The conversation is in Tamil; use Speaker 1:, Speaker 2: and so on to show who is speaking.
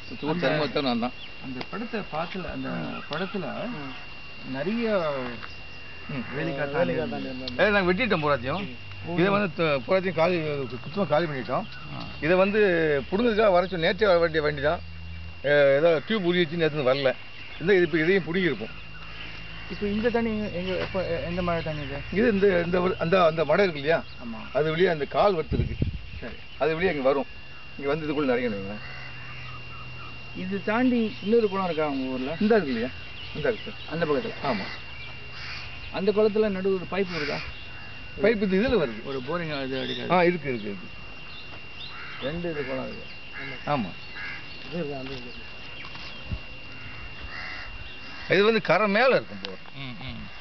Speaker 1: ஊர் தருமத்தர் நான் தான்
Speaker 2: அந்த படத்தை பார்த்துல அந்த படத்துல நிறைய வேலைக்காட்டாங்க
Speaker 1: ஏ நாங்கள் வெட்டிட்டோம் பூராத்தையும் இதை வந்து த- பூராத்தையும் காலி குத்தமாக காலி பண்ணிட்டோம் இதை வந்து பிடுங்கிறதுக்காக வர சொல்லி நேற்றே வர வேண்டிய வண்டி தான் ஏதோ டியூப் உரி வச்சு நேற்று வரல இந்த இது இப்போ இதையும் பிடிங்கிருப்போம்
Speaker 2: இப்போ இந்த தண்ணி எங்க எப்போ எந்த மழை தண்ணி இது
Speaker 1: இது இந்த இந்த ஒரு- அந்த அந்த மடை இருக்கு இல்லையா
Speaker 2: ஆமா
Speaker 1: அது வெளியே அந்த கால் வறுத்து இருக்கு
Speaker 2: சரி
Speaker 1: அது வெளியே இங்கே வரும் இங்கே வந்து இதுக்குள்ள நிறைய வைங்களேன்
Speaker 2: இது தாண்டி இன்னொரு குளம் இருக்கா உங்க ஊர்ல
Speaker 1: இந்த இருக்கு இல்லையா இந்த இருக்கு சார்
Speaker 2: அந்த பக்கத்துல
Speaker 1: ஆமாம்
Speaker 2: அந்த குளத்துல நடுவு ஒரு பைப் இருக்கா
Speaker 1: பைப் இது இதில் வருது
Speaker 2: ஒரு போரிங் இது
Speaker 1: ஆ
Speaker 2: அடிக்காது
Speaker 1: இருக்கு இருக்கு இருக்கு
Speaker 2: ரெண்டு இது குளம் இருக்கு
Speaker 1: ஆமாம் இது வந்து கரை மேலே இருக்கும் போர்
Speaker 2: ம் ம்